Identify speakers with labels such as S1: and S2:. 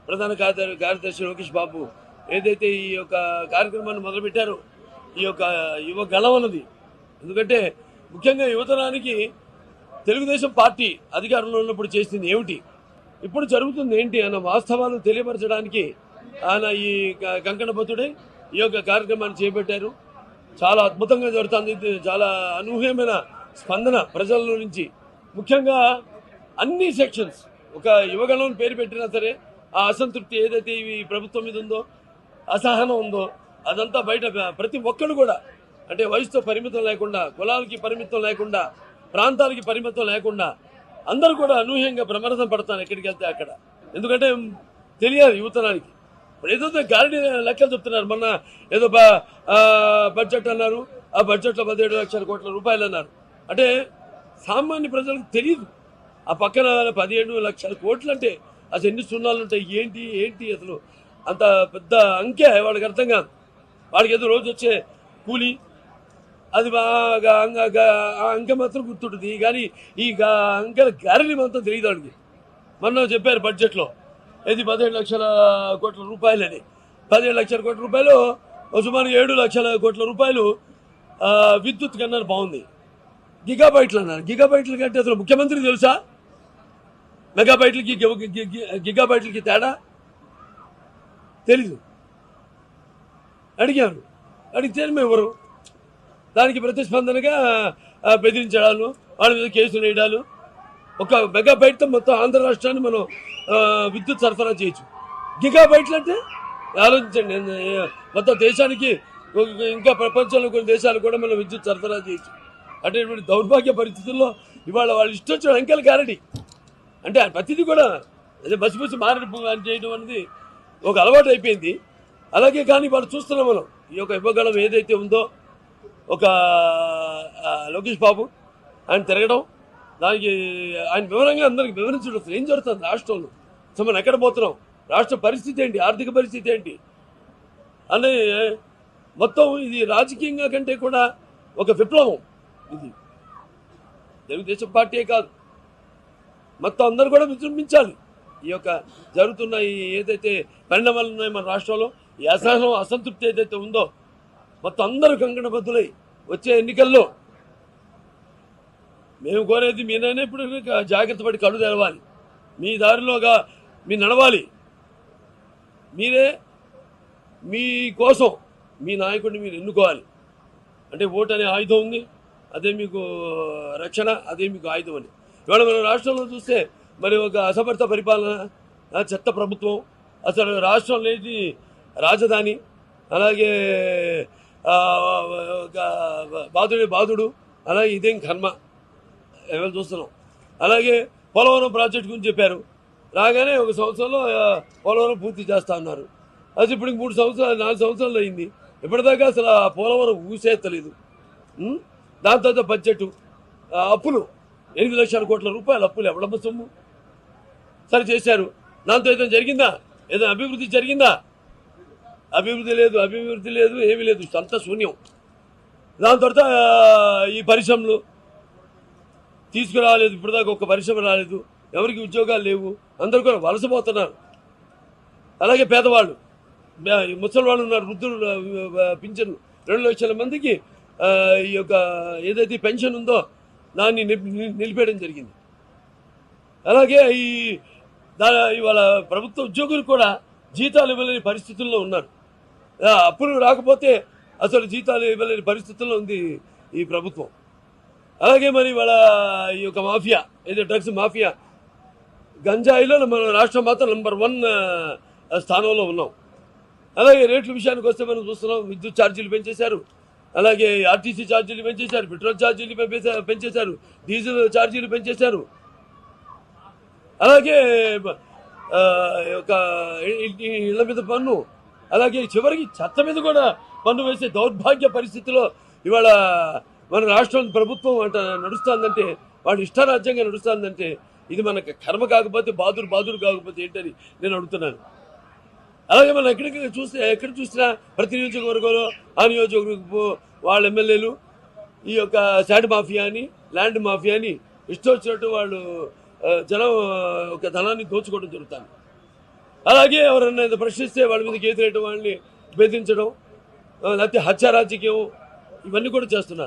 S1: ప్రధాన కార్యదర్శి కార్యదర్శి లోకేష్ బాబు ఏదైతే ఈ యొక్క కార్యక్రమాన్ని మొదలుపెట్టారో ఈ యొక్క యువ గళం అన్నది ఎందుకంటే ముఖ్యంగా యువతరానికి తెలుగుదేశం పార్టీ అధికారంలో ఉన్నప్పుడు చేసింది ఏమిటి ఇప్పుడు జరుగుతుంది ఏంటి అన్న వాస్తవాలు తెలియపరచడానికి ఆయన ఈ క- కంకణబద్ధుడై ఈ యొక్క కార్యక్రమాన్ని చేపట్టారు చాలా అద్భుతంగా జరుగుతుంది ఇది చాలా అనూహ్యమైన స్పందన ప్రజల నుంచి ముఖ్యంగా అన్ని సెక్షన్స్ ఒక యువగణం పేరు పెట్టినా సరే ఆ అసంతృప్తి ఏదైతే ఈ ప్రభుత్వం మీద ఉందో అసహనం ఉందో అదంతా బయట ప్రతి ఒక్కరు కూడా అంటే వయసుతో పరిమితం లేకుండా కులాలకి పరిమితం లేకుండా ప్రాంతాలకి పరిమితం లేకుండా అందరూ కూడా అనూహ్యంగా ప్రమాదం పడతాను ఎక్కడికి వెళ్తే అక్కడ ఎందుకంటే తెలియాలి యువతరానికి ఇప్పుడు ఏదో గారడి లెక్కలు చెప్తున్నారు మొన్న ఏదో బ- ఆ, బడ్జెట్ అన్నారు ఆ బడ్జెట్లో పదిహేడు లక్షల కోట్ల రూపాయలు అన్నారు అంటే సామాన్య ప్రజలకు తెలియదు ఆ పక్కన పదిహేడు లక్షల కోట్లు అంటే అసలు ఎన్ని సున్నాలు ఉంటాయి ఏంటి ఏంటి అసలు అంత పెద్ద అంకె వాడికి అర్థం కాదు వాడికి ఏదో రోజు వచ్చే కూలి అది బాగా అంగ గా- ఆ అంకె మాత్రం గుర్తుంటుంది కానీ ఈ గా- అంకెల గారిని మాత్రం తెలియదు వాడికి మొన్న చెప్పారు బడ్జెట్లో ఇది పదిహేడు లక్షల కోట్ల రూపాయలని పదిహేడు లక్షల కోట్ల రూపాయలు ఓ సుమారు ఏడు లక్షల కోట్ల రూపాయలు ఆ, విద్యుత్ కన్నారు బాగుంది గిగాబైట్లు అన్నారు గిగాబైట్లు కంటే అసలు ముఖ్యమంత్రి తెలుసా మెగాబైట్లకి గి- గి- గి- గిగాబైట్లకి తేడా తెలీదు అడిగారు అడిగితే మేము ఎవరు దానికి ప్రతిస్పందనగా ఆ, బెదిరించడాలు వాళ్ళ మీద కేసులు వేయడాలు ఒక మెగాబైట్తో మొత్తం ఆంధ్ర రాష్ట్రాన్ని మనం ఆ, విద్యుత్ సరఫరా చేయొచ్చు గిగాబైట్లు అంటే ఆలోచించండి ఏ- మొత్తం దేశానికి ఒక- ఇంకా ప్రపంచంలో కొన్ని దేశాలు కూడా మనం విద్యుత్ సరఫరా చేయొచ్చు అంటే ఇటువంటి దౌర్భాగ్య పరిస్థితుల్లో ఇవాళ వాళ్ళు ఇష్టం వచ్చిన అంకెలు గారడి అంటే ఆ ప్రతిదీ కూడా అదే బసి బసి మారడిపు అని చేయడం అనేది ఒక అలవాటు అయిపోయింది అలాగే కానీ వాళ్ళు చూస్తున్నాం మనం ఈ యొక్క ఇవ్వగలం ఏదైతే ఉందో ఒక ఆ, లోకేష్ బాబు ఆయన తిరగడం దానికి ఆయన వివరంగా అందరికి వివరించడం అసలు ఏం జరుగుతుంది రాష్ట్రంలో అసలు మనం ఎక్కడ పోతున్నాం రాష్ట్ర పరిస్థితి ఏంటి ఆర్థిక పరిస్థితి ఏంటి అని మొత్తం ఇది రాజకీయంగా కంటే కూడా ఒక విప్లవం ఇది తెలుగుదేశం పార్టీయే కాదు మొత్తం అందరూ కూడా విజృంభించాలి ఈ యొక్క జరుగుతున్న ఈ ఏదైతే పరిణామాలు ఉన్నాయో మన రాష్ట్రంలో ఈ అసహనం అసంతృప్తి ఏదైతే ఉందో మొత్తం అందరూ కంకణబద్దులై వచ్చే ఎన్నికల్లో మేము కోరేది మీరైనా ఇప్పుడు జాగ్రత్త పడి కళ్ళు తెరవాలి మీ దారిలోగా మీ నడవాలి మీరే మీ కోసం మీ నాయకుడిని మీరు ఎన్నుకోవాలి అంటే ఓటు అనే ఆయుధం ఉంది అదే మీకు రక్షణ అదే మీకు ఆయుధం అని ఇవాళ మన రాష్ట్రంలో చూస్తే మరి ఒక అసమర్థ పరిపాలన ఆ, చెత్త ప్రభుత్వం అసలు రాష్ట్రం లేని రాజధాని అలాగే ఆ, ఒక బాధుడే బాధుడు అలాగే ఇదేం కర్మ ఎవరు చూస్తున్నాం అలాగే పోలవరం ప్రాజెక్ట్ గురించి చెప్పారు రాగానే ఒక సంవత్సరంలో ఆ, పోలవరం పూర్తి చేస్తా ఉన్నారు అది ఇప్పుడు మూడు సంవత్సరాలు నాలుగు సంవత్సరాలు అయింది ఇప్పటిదాకా అసలు ఆ పోలవరం ఊసేత్తలేదు ఉం? దాని తర్వాత బడ్జెట్ ఆ, అప్పులు ఎనిమిది లక్షల కోట్ల రూపాయలు అప్పులు ఎవడమ్మ సొమ్ము సరే చేశారు దాంతో ఏదైనా జరిగిందా ఏదైనా అభివృద్ధి జరిగిందా అభివృద్ధి లేదు అభివృద్ధి లేదు ఏమీ లేదు అంతా శూన్యం దాని తర్వాత ఆ, ఈ పరిశ్రమలు తీసుకురాలేదు ఇప్పటిదాకా ఒక పరిశ్రమ రాలేదు ఎవరికి ఉద్యోగాలు లేవు అందరూ కూడా వలసపోతున్నారు అలాగే పేదవాళ్ళు మ- ఈ ముసలి వాళ్ళు ఉన్నారు వృద్ధులు ఆ, పింఛన్లు రెండు లక్షల మందికి ఆ, ఈ యొక్క ఏదైతే పెన్షన్ ఉందో దాన్ని నిప్- ని- నిలిపేయడం జరిగింది అలాగే ఈ దా ఇవాళ ప్రభుత్వ ఉద్యోగులు కూడా జీతాలు ఇవ్వలేని పరిస్థితుల్లో ఉన్నారు ఆ, అప్పులు రాకపోతే అసలు జీతాలు ఇవ్వలేని పరిస్థితుల్లో ఉంది ఈ ప్రభుత్వం అలాగే మరి వాళ్ళ ఈ యొక్క మాఫియా ఏదో డ్రగ్స్ మాఫియా గంజాయిలో మన రాష్ట్రం మాత్రం నంబర్ వన్ ఆ, స్థానంలో ఉన్నాం అలాగే రేట్ల విషయానికి వస్తే మనం చూస్తున్నాం విద్యుత్ ఛార్జీలు పెంచేశారు అలాగే ఆర్టీసీ ఛార్జీలు పెంచేశారు పెట్రోల్ ఛార్జీలు పెంపేశా- పెంచేశారు డీజిల్ ఛార్జీలు పెంచేశారు అలాగే ఆ, ఒక ఇంటి ఇళ్ల మీద పన్ను అలాగే చివరికి చెత్త మీద కూడా పన్ను వేసే దౌర్భాగ్య పరిస్థితిలో ఇవాళ మన రాష్ట్రం ప్రభుత్వం అంట నడుస్తుందంటే వాడు ఇష్టారాజ్యంగా నడుస్తుందంటే ఇది మనకు కర్మ కాకపోతే బాదురు బాదురు కాకపోతే ఏంటని నేను అడుగుతున్నాను అలాగే మనం ఎక్కడికి చూస్తే ఎక్కడ చూసినా ప్రతి నియోజకవర్గంలో ఆ నియోజకవర్గ వాళ్ళ ఎమ్మెల్యేలు ఈ యొక్క శాండ్ మాఫియా అని ల్యాండ్ మాఫియా అని ఇష్టం వచ్చినట్టు వాళ్ళు ఆ, జనం ఆ, ఒక ధనాన్ని దోచుకోవడం జరుగుతుంది అలాగే ఎవరన్నా ఏదో ప్రశ్నిస్తే వాళ్ళ మీద కేసులేయటం వాళ్ళని బెదిరించడం ఆ, లేకపోతే హత్య రాజకీయం ఇవన్నీ కూడా చేస్తున్నారు